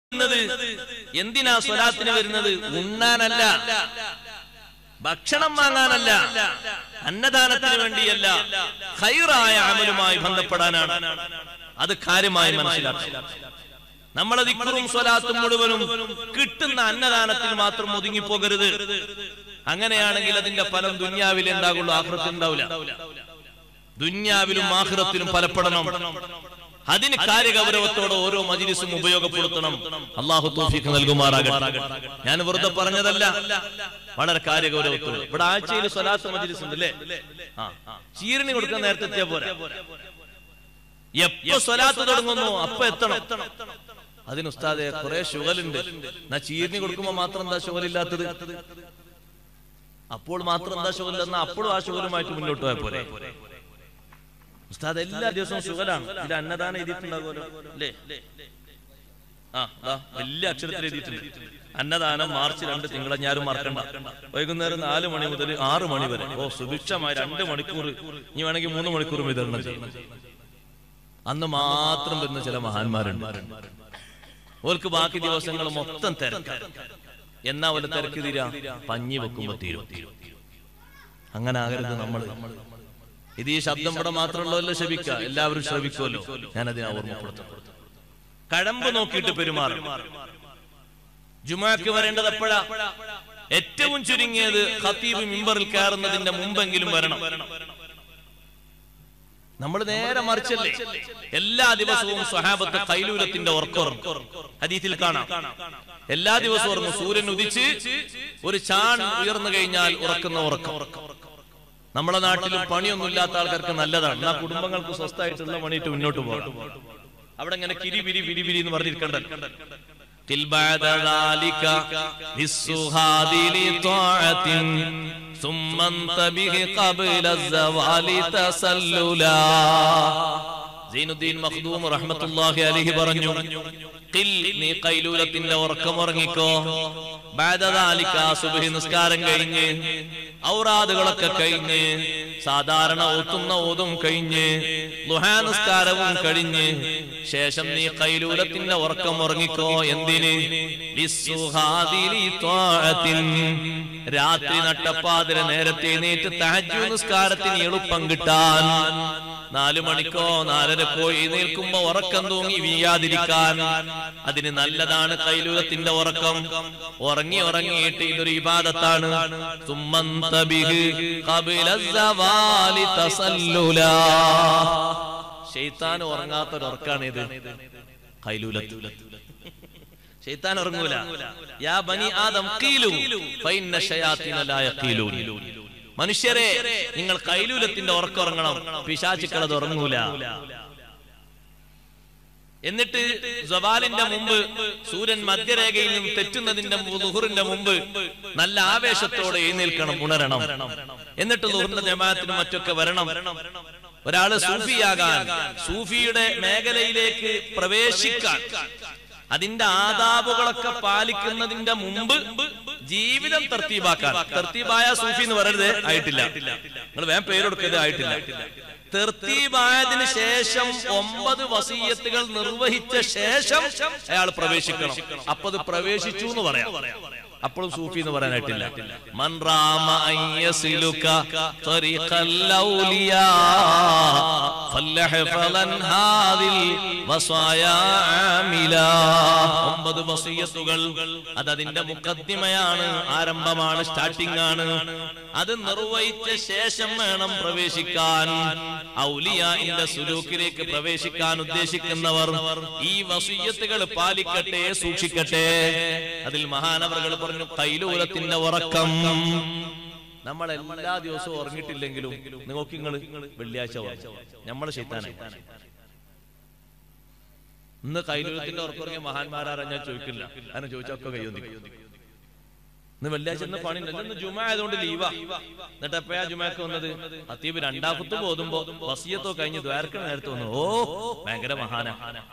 വരുന്നത് എന്തിനാ സ്വലാത്തിന് വരുന്നത് ഉണ്ണാനല്ല ഭക്ഷണം വാങ്ങാനല്ല അന്നദാനത്തിന് വേണ്ടിയല്ല ഹൈറായ അമലുമായി ബന്ധപ്പെടാനാണ് അത് കാര്യമായി മനസ്സിലാക്കുക നമ്മളെ ദിക്കറും സ്വലാത്തും മുഴുവനും കിട്ടുന്ന അന്നദാനത്തിൽ മാത്രം ഒതുങ്ങിപ്പോകരുത് അങ്ങനെയാണെങ്കിൽ അതിന്റെ ഫലം ദുന്യാവിൽ ഉണ്ടാകുള്ളൂ ആഹ്റത്തിൽ ഉണ്ടാവില്ല ദുന്യാവിലും ആഹ്റത്തിലും ഫലപ്പെടണം അതിന് കാര്യഗൗരവത്തോടെ ഓരോ മജിലിസും ഉപയോഗപ്പെടുത്തണം അള്ളാഹു തോഫിക്ക് നൽകുമാറാകട്ടെ ഞാൻ വെറുതെ പറഞ്ഞതല്ല വളരെ കാര്യഗൗരവത്തോടെ ഇവിടെ ആഴ്ചയിൽ സ്വലാത്ത് മജിലിസ് ഉണ്ട് അല്ലേ ആ ചീരണി കൊടുക്കാൻ നേരത്തെ എത്തിയാ പോരാ എപ്പോ സ്വലാത്ത് തുടങ്ങുന്നു അപ്പൊ എത്തണം അതിന് ഉസ്താദെ കുറെ ഷുഗലുണ്ട് എന്നാ ചീരണി കൊടുക്കുമ്പോ മാത്രം എന്താ ഷുഗലില്ലാത്തത് അപ്പോൾ മാത്രം എന്താ ഷുഗലില്ലെന്നാ അപ്പോഴും ആ ഷുഗലുമായിട്ട് മുന്നോട്ട് പോയ പോലെ ഉസ്താദ് എല്ലാ ദിവസവും ഷുഗലാണ് ഇത് അന്നദാനം എഴുതിയിട്ടുണ്ടാകുമല്ലോ അല്ലേ ആ ദാ വലിയ അക്ഷരത്തിൽ എഴുതിയിട്ടുണ്ട് അന്നദാനം മാർച്ച് രണ്ട് തിങ്കളഞ്ഞാരും മറക്കണ്ട വൈകുന്നേരം നാല് മണി മുതൽ ആറ് മണി വരെ ഓ സുഭിക്ഷമായി രണ്ട് മണിക്കൂർ ഇനി വേണമെങ്കിൽ മൂന്ന് മണിക്കൂർ വിതരണം ചെയ്യണം അന്ന് മാത്രം വരുന്ന ചില മഹാന്മാരുണ്ട് ഓർക്ക് ബാക്കി ദിവസങ്ങൾ മൊത്തം തിരക്കാം എന്നാ പോലെ തിരക്ക് തീരാ പഞ്ഞി വെക്കുമ്പോ തീരും അങ്ങനെ ആകരുത് നമ്മൾ ഇത് ഈ ശബ്ദം ഇവിടെ മാത്രമുള്ളതല്ലോ ശ്രമിക്കുക എല്ലാവരും ശ്രമിക്കുമല്ലോ ഞാൻ അതിനെ ഓർമ്മപ്പെടുത്തും കഴമ്പ് നോക്കിയിട്ട് പെരുമാറും ജുമാക്ക് വരേണ്ടത് എപ്പോഴാ ഏറ്റവും ചുരുങ്ങിയത് ഖത്തീബ് മിമ്പറിൽ കയറുന്നതിന്റെ മുമ്പെങ്കിലും വരണം നമ്മൾ നേരെ മറിച്ചല്ലേ എല്ലാ ദിവസവും സ്വഹാബത്ത് കൈലൂലത്തിന്റെ ഉറക്കുറക്കും ഹദീസിൽ കാണാം എല്ലാ ദിവസവും ഉറങ്ങും സൂര്യൻ ഉദിച്ച് ഒരു ചാൺ ഉയർന്നു കഴിഞ്ഞാൽ ഉറക്കുന്ന ഉറക്കം നമ്മളെ നാട്ടിലും പണിയൊന്നും ഇല്ലാത്ത ആൾക്കാർക്ക് നല്ലതാണ് ആ കുടുംബങ്ങൾക്ക് സ്വസ്ഥമായിട്ടുള്ള പണിയിട്ട് മുന്നോട്ട് പോകണം അവിടെ ഇങ്ങനെ കിരി വിരി വിരി വിരി എന്ന് പറഞ്ഞിരിക്കണ്ടല്ലോ قل بعد ذلك بالسهاد لطاعة ثم انتبه قبل الزوال تسللا സീനുദ്ദീൻ മഖ്ദൂം റഹ്മത്തുള്ളാഹി അലൈഹി പറഞ്ഞു ഖിൽ നീ കൈലൂലത്തിന്റെ ഉറക്കം ഉറങ്ങിക്കോ ബാദദാലിക സുബ്ഹി നിസ്കാരം കഴിഞ്ഞ് ഔറാദുകളൊക്കെ കഴിഞ്ഞ് സാധാരണ ഓത്തുന്ന ഓതും കഴിഞ്ഞ് ലുഹാ നിസ്കാരവും കഴിഞ്ഞ് ശേഷം നീ കൈലൂലത്തിന്റെ ഉറക്കം ഉറങ്ങിക്കോ എന്തിന് ലിസ്സുഹാദിലി ത്വാഅത്തിൻ. രാത്രി നട്ടപ്പാതിര നേരത്തെ എഴുന്നേറ്റ് തഹജ്ജു നിസ്കാരത്തിന് എളുപ്പം കിട്ടാൻ നാലു മണിക്കോ നാലരക്കോ എഴുന്നേൽക്കുമ്പോ ഉറക്കം തൂങ്ങി വീയാതിരിക്കാൻ അതിന് നല്ലതാണ് കൈലൂലത്തിന്റെ ഉറക്കം ഉറങ്ങി ഉറങ്ങിയിട്ട് ഇതൊരു ഇബാദത്താണ് സുമ്മന്തബിഹ് ഖബില സവാലി തസല്ലുലാ ഷെയ്ത്താൻ ഉറങ്ങാത്തൊരു ഉറക്കാണ് ഇത് കൈലൂലത്ത് ഷെയ്ത്താൻ ഉറങ്ങൂല യാ ബനി ആദം ഖീലു ഫഇന്ന ശയാത്തിന ലാ യഖീലൂൻ മനുഷ്യരെ നിങ്ങൾ കൈലൂലത്തിന്റെ ഉറക്കുറങ്ങണം പിശാചുക്കൾ അത് ഉറങ്ങൂല എന്നിട്ട് ജവാലിന്റെ മുമ്പ് സൂര്യൻ മധ്യരേഖയിൽ നിന്ന് തെറ്റുന്നതിന്റെ മുമ്പ് ലുഹുറിന്റെ മുമ്പ് നല്ല ആവേശത്തോടെ എഴുന്നേൽക്കണം ഉണരണം എന്നിട്ട് ലുഹുറിന്റെ ജമാഅത്തിനും മറ്റൊക്കെ വരണം ഒരാള് സൂഫിയാകാൻ സൂഫിയുടെ മേഖലയിലേക്ക് പ്രവേശിക്കാൻ അതിന്റെ ആദാബുകളൊക്കെ പാലിക്കുന്നതിന്റെ മുമ്പ് ജീവിതം തർത്തീബാക്കാൻ തർത്തീബായ സൂഫി എന്ന് പറയരുത് ആയിട്ടില്ല നിങ്ങൾ വേഗം പേരെടുക്കരുത് ആയിട്ടില്ല തെർത്തീബായതിനു ശേഷം ഒമ്പത് വസീയത്തുകൾ നിർവഹിച്ച ശേഷം അയാൾ പ്രവേശിക്കണം അപ്പൊ അത് പ്രവേശിച്ചു എന്ന് പറയാം അപ്പോഴും സൂഫി എന്ന് പറയാനായിട്ടില്ല മൻ റാമ അൻ യസിലുക ത്വരീഖൽ ഔലിയാ ഫല്ലഹഫലൻ ഹാദിൽ വസായാ ആമിലാ ഒമ്പത് വസിയത്തുകൾ അത് അതിന്റെ മുഖദ്ദിമയാണ് ആരംഭമാണ് സ്റ്റാർട്ടിംഗ് ആണ് അത് നിർവഹിച്ച ശേഷം വേണം പ്രവേശിക്കാൻ ഔലിയാന്റെ സുലൂക്കിലേക്ക് പ്രവേശിക്കാൻ ഉദ്ദേശിക്കുന്നവർ ഈ വസീയത്തുകൾ പാലിക്കട്ടെ സൂക്ഷിക്കട്ടെ അതിൽ മഹാനവറുകൾ പറഞ്ഞു കൈലൂലത്തിന്റെ ഉറക്കം നമ്മൾ എല്ലാ ദിവസവും ഉറങ്ങിയിട്ടില്ലെങ്കിലും നിങ്ങൾക്ക് നിങ്ങൾ വെള്ളിയാഴ്ച നമ്മളെ ശൈത്താനായി ഇന്ന് കൈലൂലത്തിന്റെ ഉറക്കുറങ്ങിയ മഹാന്മാരാരാ ഞാൻ ചോദിക്കില്ല അങ്ങനെ ചോദിച്ചൊക്കെ കയ്യൊന്നി ഇന്ന് വെള്ളിയാഴ്ച ഇന്ന് പണി ഉണ്ടല്ലോ ഇന്ന് ജുമ ആയതുകൊണ്ട് ലീവാ എന്നിട്ട് എപ്പോഴാ ജുമാക്ക് വന്നത് അത്തീബ് രണ്ടാമത്ത് പോതുമ്പോ വസിയത്തോ കഴിഞ്ഞ് ദ്വാരക്കണ നേരത്ത് വന്നു ഓ ഭയങ്കര മഹാന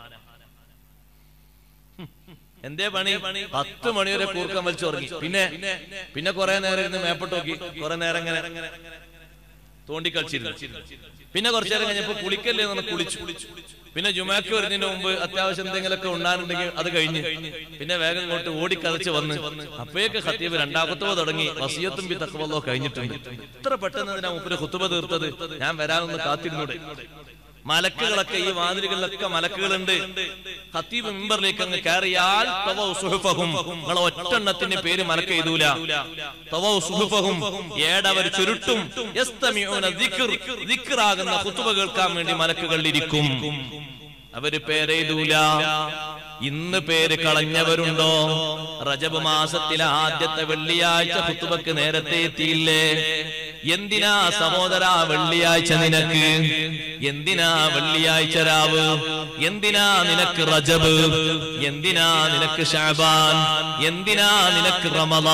എന്തേ പണി പത്ത് മണിവരെ കൂർക്കം വലിച്ചുറങ്ങി പിന്നെ പിന്നെ കുറെ നേരം ഇരുന്ന് മേപ്പോട്ട് നോക്കി കുറെ നേരം ഇങ്ങനെ തോണ്ടിക്കളിച്ചിരുന്നു പിന്നെ കുറച്ചു നേരം കഴിഞ്ഞപ്പോ കുളിക്കല്ലേ എന്ന് പറഞ്ഞ് കുളിച്ചു പിന്നെ ജുമാക്ക് വരുന്നതിന് മുമ്പ് അത്യാവശ്യം എന്തെങ്കിലുമൊക്കെ ഉണ്ടാകുന്നുണ്ടെങ്കിൽ അത് കഴിഞ്ഞ് പിന്നെ വേഗം ഇങ്ങോട്ട് ഓടിക്കതച്ച് വന്ന് അപ്പോഴേക്ക് ഖത്തീബ് രണ്ടാമത്തവ തുടങ്ങി വസിയത്തും ബി തക്കവല്ലോ കഴിഞ്ഞിട്ടുണ്ട് ഇത്ര പെട്ടെന്ന് എന്തിനാ മൂപ്പര് കുത്തുബ തീർത്തത് ഞാൻ വരാനൊന്ന് കാത്തിരുന്നൂടെ മലക്കുകളൊക്കെ ഈ വാതിലുകളിലൊക്കെ മലക്കുകളുണ്ട് ഖത്തീബ് മിമ്പറിലേക്ക് അങ്ങ് കയറിയാൽ തവൗ സുഹുഫഹും നിങ്ങൾ ഒറ്റെണ്ണത്തിന്റെ പേര് മലക്ക് എഴുതൂല തവൗ സുഹുഫഹും ഏടവർ ചുരുട്ടും യസ്തമിഊന ദിക്ർ ദിക്റാകുന്ന ഖുതുബ കേൾക്കാൻ വേണ്ടി മലക്കുകൾ ഇരിക്കും അവര് പേരെഴുതൂല ഇന്ന് പേര് കളഞ്ഞവരുണ്ടോ റജബ് മാസത്തിലെ ആദ്യത്തെ വെള്ളിയാഴ്ച കുത്തുബക്ക് നേരത്തെ എത്തിയില്ലേ എന്തിനാ സഹോദര വെള്ളിയാഴ്ച നിനക്ക് എന്തിനാ വെള്ളിയാഴ്ച രാവ് എന്തിനാ നിനക്ക് റജബ് എന്തിനാ നിനക്ക് ഷാബാൻ എന്തിനാ നിനക്ക്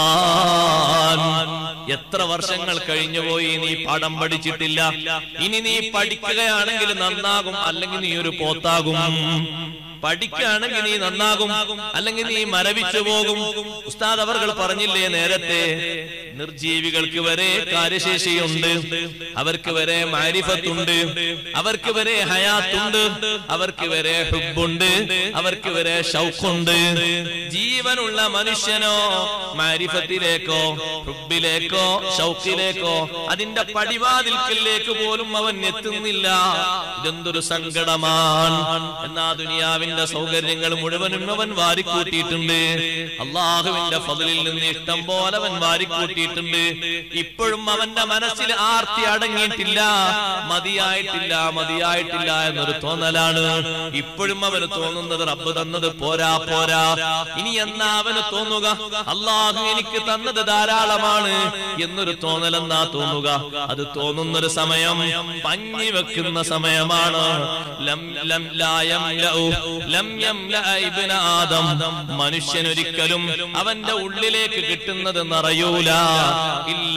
റമദാൻ എത്ര വർഷങ്ങൾ കഴിഞ്ഞുപോയി നീ പാഠം പഠിച്ചിട്ടില്ല ഇനി നീ പഠിക്കുകയാണെങ്കിൽ നന്നാകും അല്ലെങ്കിൽ നീ ഒരു പോത്താകും പഠിക്കുകയാണെങ്കിൽ നീ നന്നാകും അല്ലെങ്കിൽ നീ മരവിച്ചു പോകും ഉസ്താദ് അവർ പറഞ്ഞില്ലേ നേരത്തെ നിർജീവികൾക്ക് വരെ കാര്യശേഷിയുണ്ട് അവർക്ക് വരെ മാരിഫത്തുണ്ട് അവർക്ക് വരെ ഹയാത്തുണ്ട് അവർക്ക് വരെ ഹുബുണ്ട് അവർക്ക് വരെ ഷൗഖുണ്ട് ജീവനുള്ള മനുഷ്യനോ മാരിഫത്തിലേക്കോ ഹുബിലേക്കോ ഷൗക്കിലേക്കോ അതിന്റെ പടിവാതിൽക്കലേക്ക് പോലും അവൻ എത്തുന്നില്ല ഇതെന്തൊരു സങ്കടമാണ് എന്നാ ദുനിയാവിന്റെ സൗകര്യങ്ങൾ മുഴുവനും അവൻ വാരിക്കൂട്ടിയിട്ടുണ്ട് അള്ളാഹുവിന്റെ ഫതിലിൽ നിന്ന് ഇഷ്ടം പോലെ അവൻ വാരിക്കൂട്ടിയിട്ടുണ്ട് ഇപ്പോഴും അവന്റെ മനസ്സിൽ ആർത്തി അടങ്ങിയിട്ടില്ല മതിയായിട്ടില്ല മതിയായിട്ടില്ല എന്നൊരു തോന്നലാണ് ഇപ്പോഴും അവന് തോന്നുന്നത് റബ്ബ് തന്നത് പോരാ പോരാ ഇനി എന്നാ അവന് തോന്നുക അള്ളാഹു എനിക്ക് തന്നത് ധാരാളമാണ് എന്നൊരു തോന്നലെന്നാ തോന്നുക അത് തോന്നുന്നൊരു സമയം പഞ്ഞി വെക്കുന്ന സമയമാണ് ലം ലം ലാ യംലഉ ലം യംലഅ ഇബ്ന ആദം മനുഷ്യൻ ഒരിക്കലും അവന്റെ ഉള്ളിലേക്ക് കിട്ടുന്നത് നിറയൂല ഇല്ല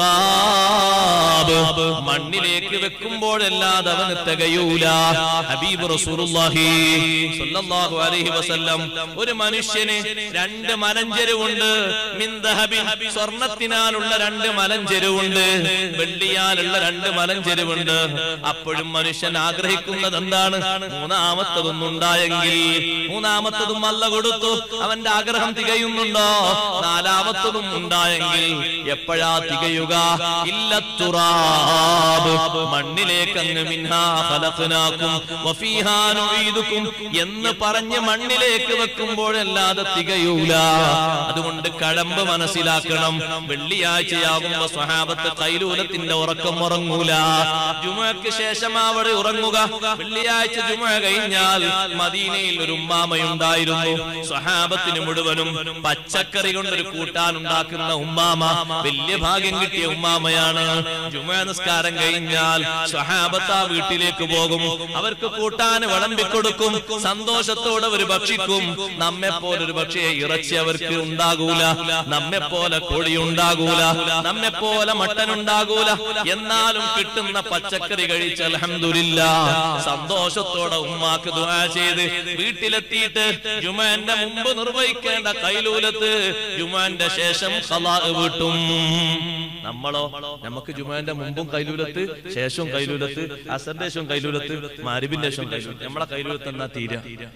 തുറാബ് മണ്ണിലേക്ക് വെക്കുമ്പോഴല്ലാതെ അവന് തികയൂല ഹബീബ് റസൂലുള്ളാഹി സ്വല്ലല്ലാഹു അലൈഹി വസല്ലം ഒരു മനുഷ്യന് രണ്ട് മലഞ്ചെരുവുണ്ട് മിൻ ദഹബിൻ സ്വർണത്തിനാലുള്ള രണ്ട് മലഞ്ചെരുവുണ്ട് വെള്ളിയാലുള്ള രണ്ട് മലഞ്ചെരുവുണ്ട് അപ്പോഴും മനുഷ്യൻ ആഗ്രഹിക്കുന്നത് എന്താണ് മൂന്നാമത്തതൊന്നുണ്ടായെങ്കിൽ മൂന്നാമത്തതും അല്ല കൊടുത്തു അവന്റെ ആഗ്രഹം തികയുന്നുണ്ടോ നാലാമത്തതും ഉണ്ടായെങ്കിൽ എപ്പോഴാ തികയുക ഇല്ല തുറാബ് മണ്ണിലേക്ക് അങ്ങ് മിൻഹാ ഖലഖനാകും വഫീഹാ നുഈദുകും എന്ന് പറഞ്ഞ് മണ്ണിലേക്ക് വെക്കുമ്പോഴല്ലാതെ തികയൂല അതുകൊണ്ട് കഴമ്പ് മനസ്സിലാക്കണം വെള്ളിയാഴ്ചയാകുമ്പോ സ്വഹാബത്ത് കൈലൂലത്തിന്റെ ഉറക്കം ഉറങ്ങൂല ജുമയ്ക്ക് ശേഷം അവിടെ ഉറങ്ങുക വെള്ളിയാഴ്ച ജുമ കഴിഞ്ഞാൽ മദീനയിൽ ഒരു ഉമ്മാമയുണ്ടായിരുന്നു സ്വഹാബത്തിന് മുഴുവനും പച്ചക്കറി കൊണ്ടൊരു കൂട്ടാൻ ഉണ്ടാക്കുന്ന ഉമ്മാമ വലിയ ഭാഗ്യം കിട്ടിയ ഉമ്മാമയാണ് ജുമ നിസ്കാരം കഴിഞ്ഞാൽ സ്വഹാബത്ത് ആ വീട്ടിലേക്ക് പോകും അവർക്ക് കൂട്ടാൻ വിളമ്പിക്കൊടുക്കും സന്തോഷത്തോടെ അവർ ഭക്ഷിക്കും നമ്മെ പോലെ ഒരു പക്ഷേ ഇറച്ചി അവർക്ക് ഉണ്ടാകൂല നമ്മെ പോലെ കോഴി ഉണ്ടാകൂല നമ്മെ പോലെ മട്ടൻ ഉണ്ടാകൂല എന്നാലും കിട്ടുന്ന പച്ചക്കറി കഴിച്ച് അൽഹംദുലില്ല സന്തോഷത്തോടെ ഉമ്മാക്ക് ദുആ ചെയ്ത് വീട്ടിലെത്തിയിട്ട് ജുമാന്റെ മുമ്പ് നിർവഹിക്കേണ്ട കൈലൂലത്ത് ജുമാന്റെ ശേഷം ഖലാ വീട്ടും നമ്മളോ നമുക്ക് ജുമാന്റെ മുമ്പും കൈലൂലത്ത് ശേഷവും കൈലൂലത്ത് അസറിന്റെ ശേഷവും കൈലൂലത്ത് മാരിബിന്റെ ശേഷവും കൈലൂലത്ത് നമ്മളെ കൈലൂലത്ത് എന്നാ തീര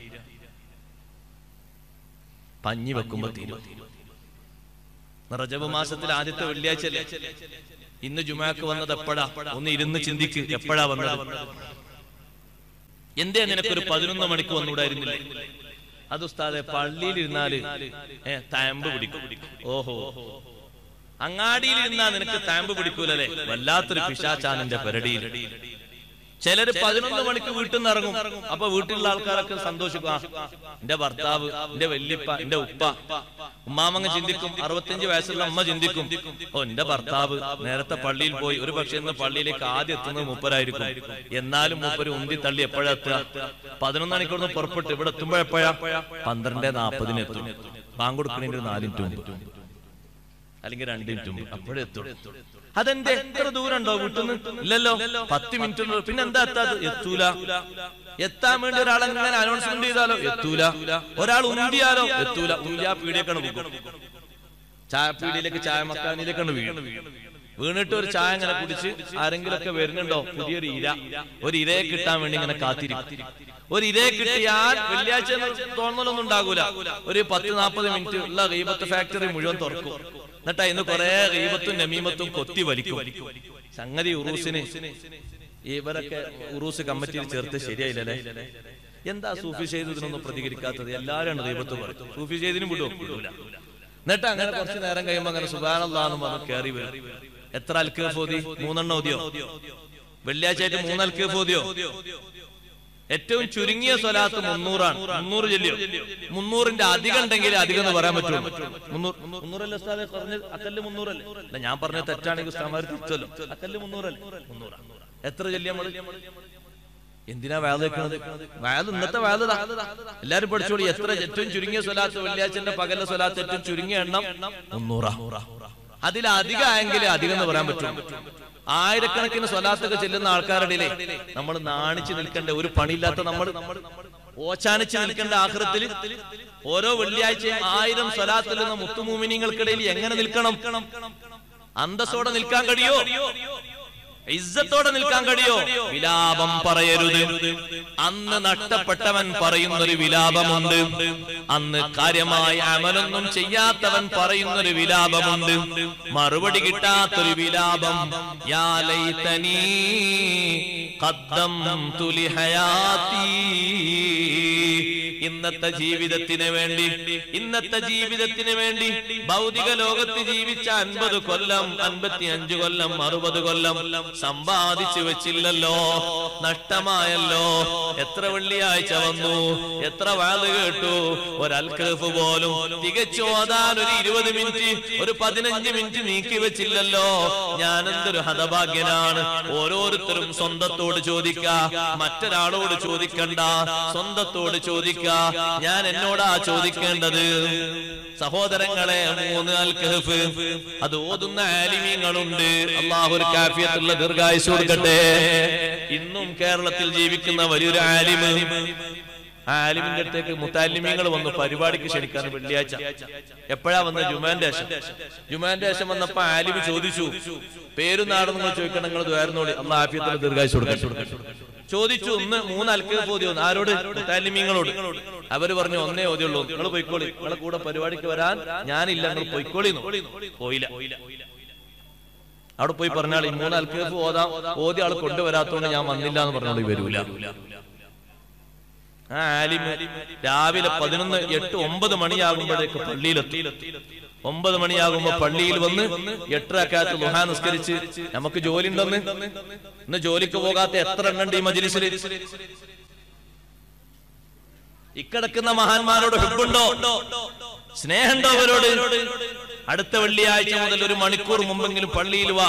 പഞ്ഞി വെക്കുമ്പോ തീരും റജബ് മാസത്തിൽ ആദ്യത്തെ വെള്ളിയാഴ്ച അല്ലേ ഇന്ന് ജുമാക്ക് വന്നത് എപ്പോഴാ ഒന്ന് ഇരുന്ന് ചിന്തിക്ക് എപ്പോഴാ വന്നത് എന്തേ നിനക്കൊരു പതിനൊന്ന് മണിക്ക് വന്നുകൂടായിരുന്നില്ലേ അത് ഉസ്താദെ പള്ളിയിൽ ഇരുന്നാല് ഏ താമ്പ് പിടിക്കും ഓഹോ അങ്ങാടിയിൽ ഇരുന്നാ നിനക്ക് താമ്പ് പിടിക്കൂലല്ലേ വല്ലാത്തൊരു പിശാചാനന്റെ പെരടിയിൽ ചിലര് പതിനൊന്ന് മണിക്ക് വീട്ടിൽ നിന്ന് ഇറങ്ങും അപ്പൊ വീട്ടിലുള്ള ആൾക്കാരൊക്കെ സന്തോഷിക്കും ആ, എന്റെ ഭർത്താവ് എന്റെ വല്യപ്പ എന്റെ ഉപ്പ ഉമ്മാമങ്ങ് ചിന്തിക്കും അറുപത്തിയഞ്ച് വയസ്സുള്ള അമ്മ ചിന്തിക്കും ഓ എന്റെ ഭർത്താവ് നേരത്തെ പള്ളിയിൽ പോയി ഒരു പക്ഷേ ഇന്ന് പള്ളിയിലേക്ക് ആദ്യം എത്തുന്നത് മൂപ്പരായിരിക്കും എന്നാലും മൂപ്പര് ഉന്തി തള്ളി എപ്പോഴാ എത്തുക പതിനൊന്ന് മണിക്കൂർന്ന് പുറപ്പെട്ട് ഇവിടെ എത്തുമ്പോഴെപ്പോഴാ പന്ത്രണ്ട് നാപ്പതിന് എത്തും ബാങ്ക് കൊടുക്കണേന്റെ ഒരു നാലിന് മുമ്പ് അല്ലെങ്കിൽ രണ്ട് മിനിറ്റ് മുമ്പ് അപ്പോഴേ എത്തും അതെന്ത് എത്ര ദൂരം ഉണ്ടോ വീട്ടിൽ നിന്ന് ഇല്ലല്ലോ പത്ത് മിനിറ്റ് പിന്നെ എന്താ എത്താത് എത്തൂല എത്താൻ വേണ്ടി ഒരാൾ എങ്ങനെ അനൗൺസ്മെന്റ് ചെയ്താലോ എത്തൂല ഒരാൾ ഉന്തിയാലോ എത്തൂല ഉന്തിയാ പീടിയേക്കാണ് പോകും ചായ പീടിയിലേക്ക് ചായ മക്കാനിലേക്കാണ് വീഴും വീണിട്ട് ഒരു ചായ ഇങ്ങനെ കുടിച്ച് ആരെങ്കിലും ഒക്കെ വരുന്നുണ്ടോ പുതിയൊരു ഇര ഒരു ഇരയെ കിട്ടാൻ വേണ്ടി ഇങ്ങനെ കാത്തിരിക്കും ഒരു ഇരയെ കിട്ടിയാൽ വെള്ളിയാഴ്ച എന്ന് തോന്നലൊന്നും ഉണ്ടാകൂല ഒരു പത്ത് നാൽപ്പത് മിനിറ്റ് ഉള്ള റീബത്ത് ഫാക്ടറി മുഴുവൻ തുറക്കും എന്നിട്ട് ഇന്ന് കുറെ റീബത്തും നമീമത്തും കൊത്തി വലിക്കും സംഗതി ഉറൂസിന് ഇവരൊക്കെ ഉറൂസ് കമ്മിറ്റിയിൽ ചേർത്ത് ശരിയായില്ലല്ലേ എന്താ സൂഫി ചെയ്തതിനൊന്നും പ്രതികരിക്കാത്തത് എല്ലാവരും ദൈവത്ത് പറയും സൂഫി ചെയ്തതിനും വിടുവോ വിടൂല എന്നിട്ട് അങ്ങനെ കുറച്ച് നേരം കഴിയുമ്പോ അങ്ങനെ സുബാനല്ലാന്ന് പറഞ്ഞ് കയറി വരും എത്ര അൽക്കേഫ് ഓതി മൂന്നെണ്ണം ഓതിയോ വെള്ളിയാഴ്ച ആയിട്ട് മൂന്ന് അൽക്കേഫ് ഓതിയോ ഏറ്റവും ചുരുങ്ങിയ സ്വലാത്ത് മുന്നൂറാണ് മുന്നൂറ് ചൊല്ലിയോ മുന്നൂറിന്റെ അധികം ഉണ്ടെങ്കിൽ അധികം എന്ന് പറയാൻ പറ്റുള്ളൂ മുന്നൂറ് മുന്നൂറല്ലേ ഉസ്താദെ കുറഞ്ഞ അക്കല്ല് മുന്നൂറല്ലേ അല്ല ഞാൻ പറഞ്ഞ തെറ്റാണെങ്കിൽ ഉസ്താമാർ തിരിച്ചല്ലോ അക്കല്ല് മുന്നൂറല്ലേ മുന്നൂറാ എത്ര ചൊല്ലി നമ്മള് എന്തിനാ വേല വെക്കുന്നത് വേല ഇന്നത്തെ വേല എല്ലാരും പഠിച്ചോളി എത്ര ഏറ്റവും ചുരുങ്ങിയ സ്വലാത്ത് വെള്ളിയാഴ്ചന്റെ പകല സ്വലാത്ത് ഏറ്റവും ചുരുങ്ങിയ എണ്ണം മുന്നൂറാ അതിൽ അധികമായെങ്കിൽ അധികം എന്ന് പറയാൻ പറ്റും ആയിരക്കണക്കിന് സ്വലാത്തൊക്കെ ചെല്ലുന്ന ആൾക്കാരുടെ ഇടയിലെ നമ്മൾ നാണിച്ച് നിൽക്കേണ്ട ഒരു പണിയില്ലാത്ത നമ്മൾ ഓച്ചാനിച്ച് നിൽക്കേണ്ട ആഹൃത്തിൽ ഓരോ വെള്ളിയാഴ്ചയും ആയിരം സ്വലാത്തിൽ നിന്ന് മുത്തുമൂമിനിങ്ങൾക്കിടയിൽ എങ്ങനെ നിൽക്കണം അന്തസ്സോടെ നിൽക്കാൻ കഴിയോ ഇസ്സത്തോടെ നിൽക്കാൻ കഴിയോ വിലാപം പറയരുത് അന്ന് നഷ്ടപ്പെട്ടവൻ പറയുന്നൊരു വിലാപമുണ്ട് അന്ന് കാര്യമായ അമലൊന്നും ചെയ്യാത്തവൻ പറയുന്നൊരു വിലാപമുണ്ട് മറുപടി കിട്ടാത്തൊരു വിലാപം യാ ലൈതനീ ഖദ്ദംതു ലിഹയാതീ ഇന്നത്തെ ജീവിതത്തിന് വേണ്ടി ഇന്നത്തെ ജീവിതത്തിന് വേണ്ടി ഭൗതിക ലോകത്ത് ജീവിച്ച അൻപത് കൊല്ലം അൻപത്തി അഞ്ചു കൊല്ലം അറുപത് കൊല്ലം സമ്പാദിച്ചു വെച്ചില്ലല്ലോ നഷ്ടമായല്ലോ എത്ര വെള്ളിയാഴ്ച വന്നു എത്ര വാത് കേട്ടു ഒരൽക്കഫ് പോലും തികച്ചു ഓതാൻ ഒരു ഇരുപത് മിനിറ്റ് ഒരു പതിനഞ്ച് മിനിറ്റ് നീക്കി വെച്ചില്ലല്ലോ ഞാൻ എന്തൊരു ഹതഭാഗ്യനാണ് ഓരോരുത്തരും സ്വന്തത്തോട് ചോദിക്ക മറ്റൊരാളോട് ചോദിക്കണ്ട സ്വന്തത്തോട് ചോദിക്ക ഞാൻ എന്നോടാ ചോദിക്കേണ്ടത് സഹോദരങ്ങളെ മൂന്ന് അൽ കഹഫ് അത് ഓതുന്ന ആലിമീങ്ങളുണ്ട് അള്ളാഹു ഒരു കാഫിയത്തുള്ള ദീർഘായുസ് കൊടുക്കട്ടെ ഇന്നും കേരളത്തിൽ ജീവിക്കുന്ന വലിയൊരു ആലിമ് ആ ആലിമിന്റെ അടുത്തേക്ക് മുത്താലിമീങ്ങൾ വന്നു പരിപാടിക്ക് ക്ഷണിക്കാൻ വെള്ളിയാഴ്ച എപ്പോഴാ വന്ന ജുമാന്റെ ശേഷം ജുമാന്റെ ശേഷം വന്നപ്പോ ആലിമി ചോദിച്ചു പേരും നാടും നിങ്ങൾ ചോദിക്കണം നിങ്ങൾ ദ്വാരനോട് അന്ന് ആഫിയത്തിന് ദീർഘായുസ് കൊടുക്കട്ടെ ചോദിച്ചു ഒന്ന് മൂന്ന് അൽക്കഫ് ഓതി വന്നു ആരോട് മുത്താലിമീങ്ങളോട് അവര് പറഞ്ഞു ഒന്നേ ഓതിയുള്ളൂ നിങ്ങൾ പോയിക്കോളി നിങ്ങളെ കൂടെ പരിപാടിക്ക് വരാൻ ഞാനില്ല നിങ്ങൾ പോയിക്കോളി എന്ന്. പോയില്ല അവിടെ പോയി പറഞ്ഞാൽ ഈ മൂന്ന് അൽക്കഫ് ഓതാം ഓതി ആൾ കൊണ്ടുവരാത്തോണ്ട് ഞാൻ വന്നില്ല എന്ന് പറഞ്ഞോളൂ വരൂല ആ ആലിമ് രാവിലെ പതിനൊന്ന് എട്ട് ഒമ്പത് മണിയാകുമ്പോഴേക്ക് പള്ളിയിലെത്തി ഒമ്പത് മണിയാകുമ്പോ പള്ളിയിൽ വന്ന് എട്ടരക്കാലത്ത് ദുഹാ നിസ്കരിച്ച് നമുക്ക് ജോലി ഉണ്ടെന്ന് ഇന്ന് ജോലിക്ക് പോകാത്ത എത്ര എണ്ണുണ്ട് ഈ മജിലിസിൽ ഇക്കിടക്കുന്ന മഹാന്മാരോട് ഹെബുണ്ടോ സ്നേഹമുണ്ടോ അവരോട് അടുത്ത വെള്ളിയാഴ്ച മുതൽ ഒരു മണിക്കൂർ മുമ്പെങ്കിലും പള്ളിയിൽ വാ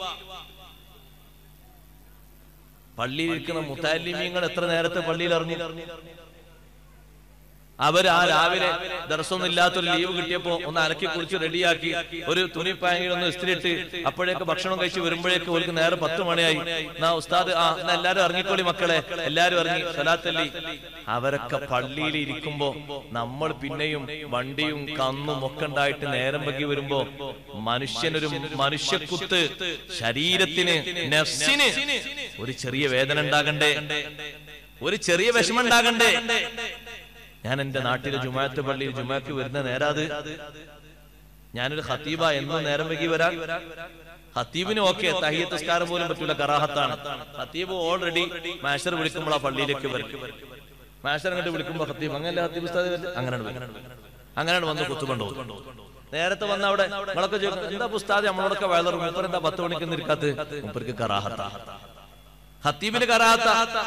പള്ളിയിൽ ഇരിക്കുന്ന മുത്താലിമീങ്ങൾ എത്ര നേരത്തെ പള്ളിയിൽ ഇറങ്ങി അവർ ആ രാവിലെ ദർശനം ഇല്ലാത്തൊരു ലീവ് കിട്ടിയപ്പോ ഒന്ന് അലക്കി കുളിച്ച് റെഡിയാക്കി ഒരു തുണി പാങ്ങിൽ ഒന്ന് ഇസ്തിരിട്ട് അപ്പോഴേക്ക് ഭക്ഷണം കഴിച്ച് വരുമ്പോഴേക്ക് അവർക്ക് നേരെ പത്ത് മണിയായി എന്നാ ഉസ്താദ് ആ എന്നാ എല്ലാരും ഇറങ്ങിക്കോളി മക്കളെ എല്ലാരും ഇറങ്ങി സലാത്തല്ലി അവരൊക്കെ പള്ളിയിൽ ഇരിക്കുമ്പോ നമ്മൾ പിന്നെയും വണ്ടിയും കന്നും ഒക്കെ ഉണ്ടായിട്ട് നേരം വൈകി വരുമ്പോ മനുഷ്യനൊരു മനുഷ്യക്കുത്ത് ശരീരത്തിന് നെഫ്സിന് ഒരു ചെറിയ വേദന ഉണ്ടാകണ്ടേ ഒരു ചെറിയ വിഷമം ഉണ്ടാകണ്ടേ ഞാൻ എന്റെ നാട്ടിലെ ജുമാഅത്ത് പള്ളിയിൽ ജുമാക്ക് വരുന്ന നേരാത് ഞാനൊരു ഹത്തീബ എന്നും നേരം വൈകി വരാൻ ഹത്തീബിന് ഓക്കെ തഹിയത്ത് സ്കാരം പോലും പറ്റൂല കറാഹത്താണ് ഹത്തീബ് ഓൾറെഡി മാഷർ വിളിക്കുമ്പോൾ ആ പള്ളിയിലേക്ക് വരും മാഷർ അങ്ങോട്ട് വിളിക്കുമ്പോൾ ഹത്തീബ് അങ്ങനെ ഹത്തീബ് ഉസ്താദ് വരും. അങ്ങനെയാണ് വരും. അങ്ങനെയാണ് വന്ന് കുത്തുകൊണ്ടോ നേരത്തെ വന്ന അവിടെ നമ്മളൊക്കെ ചോദിക്കും എന്താ ഉസ്താദ് നമ്മളോടൊക്കെ വയലർ മൂപ്പർ എന്താ പത്ത് മണിക്ക് നിൽക്കാത്ത മൂപ്പർക്ക് കറാഹത്ത ഹത്തീബിന് കറാഹത്ത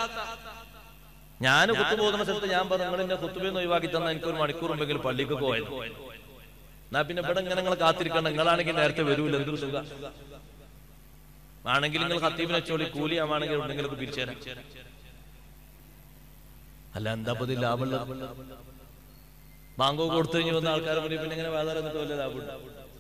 ഞാൻ കുത്തു പോകുന്ന സ്ഥലത്ത് ഞാൻ പറഞ്ഞു നിങ്ങൾ എന്നെ കുത്തുബെന്ന് ഒഴിവാക്കി തന്ന എനിക്ക് ഒരു മണിക്കൂർ മുമ്പെങ്കിലും പള്ളിക്ക് പോയത് എന്നാ പിന്നെ ഇവിടെ ഇങ്ങനെ നിങ്ങൾ കാത്തിരിക്കണം നിങ്ങളാണെങ്കിൽ നേരത്തെ വരൂല എന്തൊരു സുഖ ആണെങ്കിൽ നിങ്ങൾ ഹത്തീബിനെ ചോളി കൂലി ആണെങ്കിൽ ഉണ്ടെങ്കിലും പിരിച്ചേരാം അല്ല എന്താ പതി ലാഭമുള്ള ബാങ്കോ കൊടുത്തു കഴിഞ്ഞ് വന്ന ആൾക്കാരെ മുന്നിൽ പിന്നെ ഇങ്ങനെ വേദന എന്നിട്ട് വല്ല ലാഭമുണ്ട്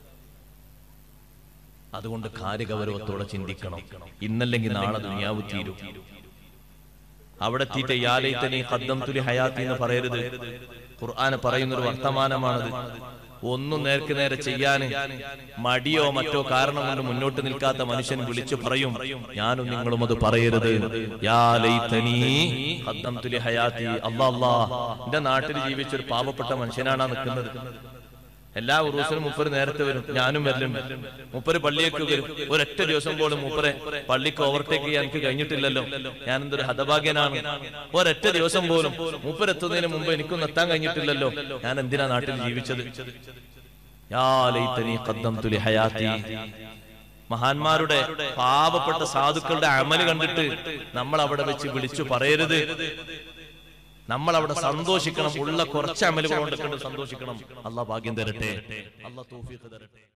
അതുകൊണ്ട് കാര്യഗൗരവത്തോടെ ചിന്തിക്കണം ഇന്നല്ലെങ്കിൽ നാളെ ദുനിയാവ് തീരും അവിടെ എത്തിയിട്ട് യാലൈത്തനി ഖദ്ദം തുലി ഹയാത്തി എന്ന് പറയരുത് ഖുർആൻ പറയുന്ന ഒരു വർത്തമാനമാണത് ഒന്നും നേർക്ക് നേരെ ചെയ്യാന് മടിയോ മറ്റോ കാരണം കൊണ്ട് മുന്നോട്ട് നിൽക്കാത്ത മനുഷ്യൻ വിളിച്ചു പറയും ഞാനും നിങ്ങളും അത് പറയരുത് യാ ലൈതനീ ഖദ്ദംതു ലി ഹയാത്തി അല്ലാ അല്ലാ എന്റെ നാട്ടിൽ ജീവിച്ച ഒരു പാവപ്പെട്ട മനുഷ്യനാണ് ആ നിൽക്കുന്നത് എല്ലാ ഉറൂസിനും മുപ്പര് നേരത്തെ വരും ഞാനും വരലുണ്ട് മുപ്പര് പള്ളിയേക്ക് വരും ഒരൊറ്റ ദിവസം പോലും മുപ്പരെ പള്ളിക്ക് ഓവർടേക്ക് ചെയ്യാൻ എനിക്ക് കഴിഞ്ഞിട്ടില്ലല്ലോ ഞാൻ എന്തൊരു ഹതഭാഗ്യനാണ് ഒരൊറ്റ ദിവസം പോലും മുപ്പരെത്തുന്നതിന് മുമ്പ് എനിക്കൊന്നും എത്താൻ കഴിഞ്ഞിട്ടില്ലല്ലോ ഞാൻ എന്തിനാ നാട്ടിൽ ജീവിച്ചത് യാ ലൈതനീ ഖദ്ദംതു ലി ഹയാത്തി മഹാന്മാരുടെ പാവപ്പെട്ട സാധുക്കളുടെ അമല് കണ്ടിട്ട് നമ്മൾ അവിടെ വെച്ച് വിളിച്ചു പറയരുത് നമ്മൾ അവിടെ സന്തോഷിക്കണം ഉള്ള കുറച്ച് അമലുകൾ കൊണ്ട് കണ്ട് സന്തോഷിക്കണം അള്ളാഹ് ഭാഗ്യം തരട്ടെ അള്ളാഹ് തൗഫീഖ് തരട്ടെ